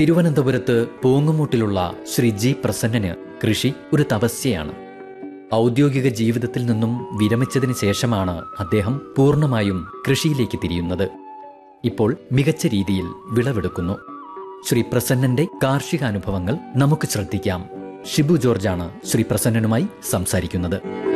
തിരുവനന്തപുരത്ത് പൂങ്ങുമൂട്ടിലുള്ള ശ്രീ ജി പ്രസന്നന് കൃഷി ഒരു തപസ്യയാണ് ഔദ്യോഗിക ജീവിതത്തിൽ നിന്നും വിരമിച്ചതിന് ശേഷമാണ് അദ്ദേഹം പൂർണ്ണമായും കൃഷിയിലേക്ക് തിരിയുന്നത് ഇപ്പോൾ മികച്ച രീതിയിൽ വിളവെടുക്കുന്നു ശ്രീ പ്രസന്നന്റെ കാർഷിക അനുഭവങ്ങൾ നമുക്ക് ശ്രദ്ധിക്കാം ഷിബു ജോർജാണ് ശ്രീ പ്രസന്നനുമായി സംസാരിക്കുന്നത്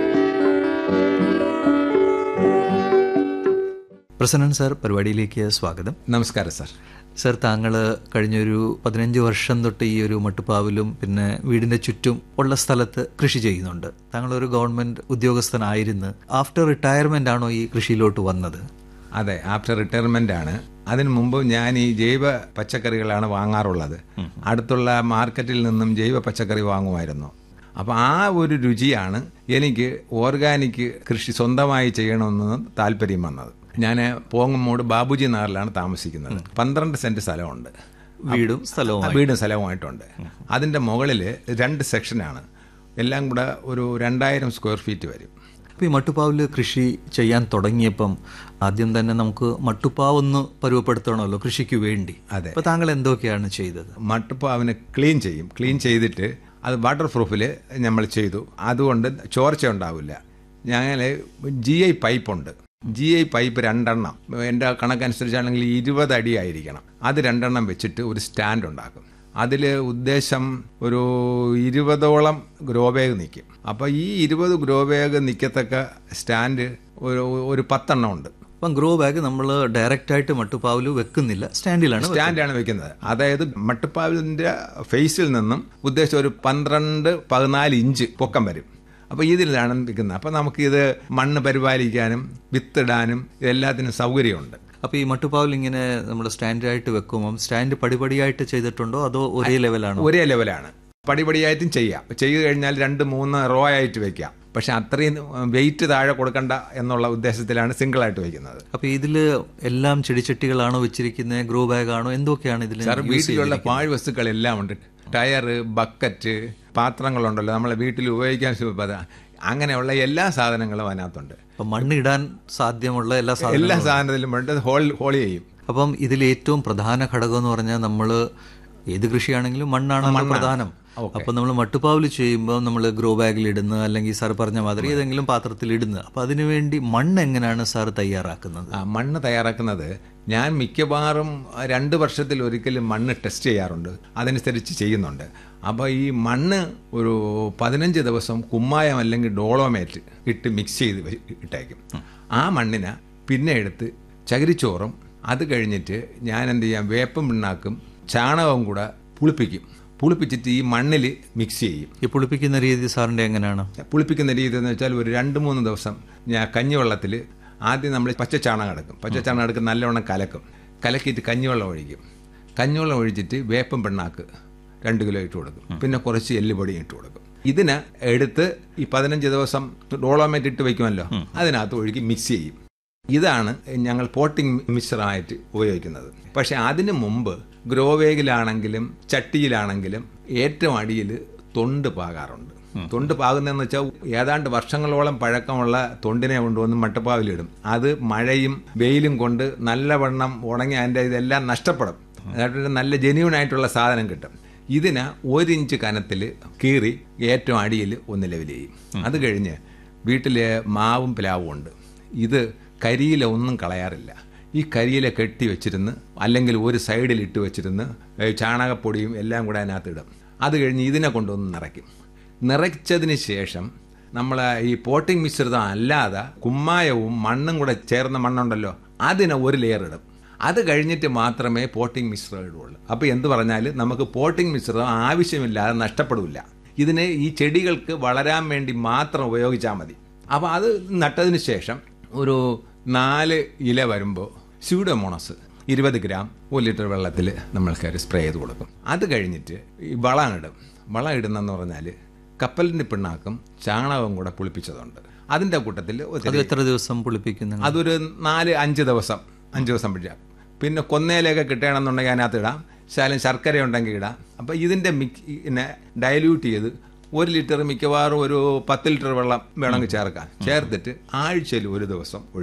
പ്രസന്നൻ സാർ പരിപാടിയിലേക്ക് സ്വാഗതം നമസ്കാരം സാർ സാർ താങ്കൾ കഴിഞ്ഞൊരു പതിനഞ്ച് വർഷം തൊട്ട് ഈ ഒരു മട്ടുപ്പാവിലും പിന്നെ വീടിന്റെ ചുറ്റും ഉള്ള സ്ഥലത്ത് കൃഷി ചെയ്യുന്നുണ്ട് താങ്കൾ ഒരു ഗവൺമെന്റ് ഉദ്യോഗസ്ഥനായിരുന്നു ആഫ്റ്റർ റിട്ടയർമെന്റ് ആണോ ഈ കൃഷിയിലോട്ട് വന്നത് അതെ ആഫ്റ്റർ റിട്ടയർമെന്റ് ആണ് അതിനു മുമ്പ് ഞാൻ ഈ ജൈവ പച്ചക്കറികളാണ് വാങ്ങാറുള്ളത് അടുത്തുള്ള മാർക്കറ്റിൽ നിന്നും ജൈവ പച്ചക്കറി വാങ്ങുമായിരുന്നു അപ്പോൾ ആ ഒരു രുചിയാണ് എനിക്ക് ഓർഗാനിക് കൃഷി സ്വന്തമായി ചെയ്യണമെന്ന് താല്പര്യം വന്നത് ഞാൻ പോങ്ങമ്മോട് ബാബുജി നഗറിലാണ് താമസിക്കുന്നത് പന്ത്രണ്ട് സെന്റ് സ്ഥലമുണ്ട് വീടും സ്ഥലവും ആ, വീടും സ്ഥലവുമായിട്ടുണ്ട് അതിൻ്റെ മുകളിൽ രണ്ട് സെക്ഷനാണ് എല്ലാം കൂടെ ഒരു രണ്ടായിരം സ്ക്വയർ ഫീറ്റ് വരും അപ്പോൾ ഈ മട്ടുപ്പാവിൽ കൃഷി ചെയ്യാൻ തുടങ്ങിയപ്പം ആദ്യം തന്നെ നമുക്ക് മട്ടുപ്പാവ് ഒന്ന് പരുവപ്പെടുത്തണമല്ലോ കൃഷിക്ക് വേണ്ടി അതെ. അപ്പോൾ താങ്കൾ എന്തൊക്കെയാണ് ചെയ്തത് മട്ടുപ്പാവിനെ ക്ലീൻ ചെയ്യും ക്ലീൻ ചെയ്തിട്ട് അത് വാട്ടർ പ്രൂഫിൽ നമ്മൾ ചെയ്തു അതുകൊണ്ട് ചോർച്ച ഉണ്ടാവില്ല ഞങ്ങൾ ജി ഐ പൈപ്പുണ്ട് ജി ഐ പൈപ്പ് രണ്ടെണ്ണം എൻ്റെ കണക്കനുസരിച്ചാണെങ്കിൽ ഇരുപത് അടി ആയിരിക്കണം അത് രണ്ടെണ്ണം വെച്ചിട്ട് ഒരു സ്റ്റാൻഡ് ഉണ്ടാക്കും അതിൽ ഉദ്ദേശം ഒരു ഇരുപതോളം ഗ്രോ ബാഗ് നിൽക്കും അപ്പോൾ ഈ ഇരുപത് ഗ്രോ ബാഗ് നിൽക്കത്തക്ക സ്റ്റാൻഡ് ഒരു ഒരു പത്തെണ്ണം ഉണ്ട് അപ്പം ഗ്രോ ബാഗ് നമ്മൾ ഡയറക്റ്റ് ആയിട്ട് മട്ടുപ്പാവിൽ വെക്കുന്നില്ല സ്റ്റാൻഡിലാണ് വെക്കുന്നത്. സ്റ്റാൻഡാണ് വെക്കുന്നത് അതായത് മട്ടുപ്പാവിലിന്റെ ഫേസിൽ നിന്നും ഉദ്ദേശം ഒരു പന്ത്രണ്ട് പതിനാല് ഇഞ്ച് പൊക്കം വരും അപ്പോൾ ഇതിലാണ് വെക്കുന്നത് അപ്പോൾ നമുക്കിത് മണ്ണ് പരിപാലിക്കാനും വിത്തിടാനും എല്ലാത്തിനും സൗകര്യമുണ്ട് അപ്പോൾ ഈ മട്ടുപ്പാവിൽ ഇങ്ങനെ നമ്മൾ സ്റ്റാൻഡായിട്ട് വെക്കുമ്പം സ്റ്റാൻഡ് പടിപടിയായിട്ട് ചെയ്തിട്ടുണ്ടോ അതോ ഒരേ ലെവലാണോ ഒരേ ലെവലാണ് പടിപടിയായിട്ടും ചെയ്യാം ചെയ്തു കഴിഞ്ഞാൽ രണ്ട് മൂന്ന് റോ ആയിട്ട് വെക്കാം പക്ഷെ അത്രയും വെയിറ്റ് താഴെ കൊടുക്കണ്ട എന്നുള്ള ഉദ്ദേശത്തിലാണ് സിംഗിളായിട്ട് വെക്കുന്നത് അപ്പോൾ ഇതിൽ എല്ലാം ചെടിച്ചട്ടികളാണോ വെച്ചിരിക്കുന്നത് ഗ്രോ ബാഗ് ആണോ എന്തൊക്കെയാണ് ഇതിൽ സാർ വീട്ടിലുള്ള പാഴ് വസ്തുക്കളെല്ലാം ഉണ്ട് ടയറ് ബക്കറ്റ് പാത്രങ്ങളുണ്ടല്ലോ നമ്മളെ വീട്ടിൽ ഉപയോഗിക്കാൻ സുലഭത അങ്ങനെയുള്ള എല്ലാ സാധനങ്ങളും അതിനകത്തുണ്ട് അപ്പം മണ്ണിടാൻ സാധ്യമുള്ള എല്ലാ സാധനങ്ങളും എല്ലാ സാധനത്തിലും ഉണ്ട് ഹോൾ ഹോളി ചെയ്യും അപ്പം ഇതിൽ ഏറ്റവും പ്രധാന ഘടകം എന്ന് പറഞ്ഞാൽ നമ്മൾ ഏത് കൃഷിയാണെങ്കിലും മണ്ണാണല്ലോ പ്രധാനം അപ്പം നമ്മൾ മട്ടുപ്പാവിൽ ചെയ്യുമ്പോൾ നമ്മൾ ഗ്രോ ബാഗിൽ ഇടുന്ന അല്ലെങ്കിൽ സാർ പറഞ്ഞ മാതിരി ഏതെങ്കിലും പാത്രത്തിൽ ഇടുന്നത് അപ്പം അതിനുവേണ്ടി മണ്ണ് എങ്ങനെയാണ് സാർ തയ്യാറാക്കുന്നത് ആ മണ്ണ് തയ്യാറാക്കുന്നത് ഞാൻ മിക്കവാറും രണ്ട് വർഷത്തിൽ ഒരിക്കലും മണ്ണ് ടെസ്റ്റ് ചെയ്യാറുണ്ട് അതനുസരിച്ച് ചെയ്യുന്നുണ്ട് അപ്പോൾ ഈ മണ്ണ് ഒരു പതിനഞ്ച് ദിവസം കുമ്മായം അല്ലെങ്കിൽ ഡോളോമേറ്റ് ഇട്ട് മിക്സ് ചെയ്ത് വെ- ഇട്ടേക്കും ആ മണ്ണിനെ പിന്നെ എടുത്ത് ചകിരിച്ചോറും അത് കഴിഞ്ഞിട്ട് ഞാൻ എന്ത് ചെയ്യാം വേപ്പും പിണ്ണാക്കും ചാണകവും കൂടെ പുളിപ്പിക്കും പുളിപ്പിച്ചിട്ട് ഈ മണ്ണിൽ മിക്സ് ചെയ്യും ഈ പുളിപ്പിക്കുന്ന രീതി സാറിൻ്റെ എങ്ങനെയാണ് പുളിപ്പിക്കുന്ന രീതി എന്ന് വെച്ചാൽ ഒരു രണ്ട് മൂന്ന് ദിവസം ഞാൻ കഞ്ഞിവെള്ളത്തിൽ ആദ്യം നമ്മൾ പച്ചച്ചാണകം എടുക്കും പച്ചച്ചാണകം എടുക്കും നല്ലവണ്ണം കലക്കും കലക്കിയിട്ട് കഞ്ഞിവെള്ളം ഒഴിക്കും കഞ്ഞിവെള്ളം ഒഴിച്ചിട്ട് വേപ്പും പിണ്ണാക്ക് രണ്ട് കിലോ ഇട്ട് കൊടുക്കും പിന്നെ കുറച്ച് എല്ലുപൊടിയും ഇട്ട് കൊടുക്കും ഇതിന് എടുത്ത് ഈ പതിനഞ്ച് ദിവസം ഡോളോമേറ്റ് ഇട്ട് വെക്കുമല്ലോ അതിനകത്ത് ഒഴുകി മിക്സ് ചെയ്യും ഇതാണ് ഞങ്ങൾ പോട്ടിംഗ് മിക്സറായിട്ട് ഉപയോഗിക്കുന്നത് പക്ഷെ അതിനു മുമ്പ് ഗ്രോവേഗിലാണെങ്കിലും ചട്ടിയിലാണെങ്കിലും ഏറ്റവും അടിയിൽ തൊണ്ട് പാകാറുണ്ട് തൊണ്ട് പാകുന്നതെന്ന് വെച്ചാൽ ഏതാണ്ട് വർഷങ്ങളോളം പഴക്കമുള്ള തൊണ്ടിനെ കൊണ്ടുവന്ന് മട്ടപ്പാവിലിടും അത് മഴയും വെയിലും കൊണ്ട് നല്ലവണ്ണം ഉണങ്ങി അതിൻ്റെ ഇതെല്ലാം നഷ്ടപ്പെടും അതായത് നല്ല ജെന്യൂൺ ആയിട്ടുള്ള സാധനം കിട്ടും ഇതിന് ഒരു ഇഞ്ച് കനത്തിൽ കീറി ഏറ്റവും അടിയിൽ ഒന്ന് ലെവൽ ചെയ്യും അത് കഴിഞ്ഞ് വീട്ടിൽ മാവും പ്ലാവും ഉണ്ട് ഇത് കരിയില ഒന്നും കളയാറില്ല ഈ കരിയില കെട്ടി വെച്ചിരുന്ന് അല്ലെങ്കിൽ ഒരു സൈഡിൽ ഇട്ട് വെച്ചിരുന്ന് ഏ, ചാണകപ്പൊടിയും എല്ലാം കൂടെ അതിനകത്ത് ഇടും അത് കഴിഞ്ഞ് ഇതിനെ കൊണ്ടുവന്ന് നിറയ്ക്കും നിറച്ചതിന് ശേഷം നമ്മൾ ഈ പോട്ടിംഗ് മിശ്രിതം അല്ലാതെ കുമ്മായവും മണ്ണും കൂടെ ചേർന്ന മണ്ണുണ്ടല്ലോ അതിനെ ഒരു ലെയർ ഇടും അത് കഴിഞ്ഞിട്ട് മാത്രമേ പോട്ടിംഗ് മിശ്രിതം ഇടുള്ളൂ അപ്പോൾ എന്ത് പറഞ്ഞാൽ നമുക്ക് പോട്ടിംഗ് മിശ്രിതം ആവശ്യമില്ലാതെ നഷ്ടപ്പെടില്ല ഇതിന് ഈ ചെടികൾക്ക് വളരാൻ വേണ്ടി മാത്രം ഉപയോഗിച്ചാൽ മതി അപ്പോൾ അത് നട്ടതിന് ശേഷം ഒരു നാല് ഇല വരുമ്പോൾ സ്യൂഡോമോണസ് ഇരുപത് ഗ്രാം ഒരു ലിറ്റർ വെള്ളത്തിൽ നമ്മൾക്ക് സ്പ്രേ ചെയ്ത് കൊടുക്കും അത് കഴിഞ്ഞിട്ട് ഈ വളം ഇടും വളം ഇടുന്നെന്ന് പറഞ്ഞാൽ കപ്പലിൻ്റെ പിണ്ണാക്കും ചാണകവും കൂടെ പുളിപ്പിച്ചതുണ്ട് അതിൻ്റെ കൂട്ടത്തിൽ അത് ഒത്തിരി എത്ര ദിവസം പുളിപ്പിക്കുന്നു അതൊരു നാല് അഞ്ച് ദിവസം അഞ്ച് ദിവസം പിടിച്ചാൽ പിന്നെ കൊന്നയിലൊക്കെ കിട്ടണമെന്നുണ്ടെങ്കിൽ അതിനകത്ത് ഇടാം ശാലം ശർക്കര ഉണ്ടെങ്കിൽ ഇടാം അപ്പോൾ ഇതിൻ്റെ മിക് പിന്നെ ഡയല്യൂട്ട് ചെയ്ത് ഒരു ലിറ്റർ മിക്കവാറും ഒരു പത്ത് ലിറ്റർ വെള്ളം വേണമെങ്കിൽ ചേർക്കാം ചേർത്തിട്ട് ആഴ്ചയിൽ ഒരു ദിവസം ഒഴിക്കും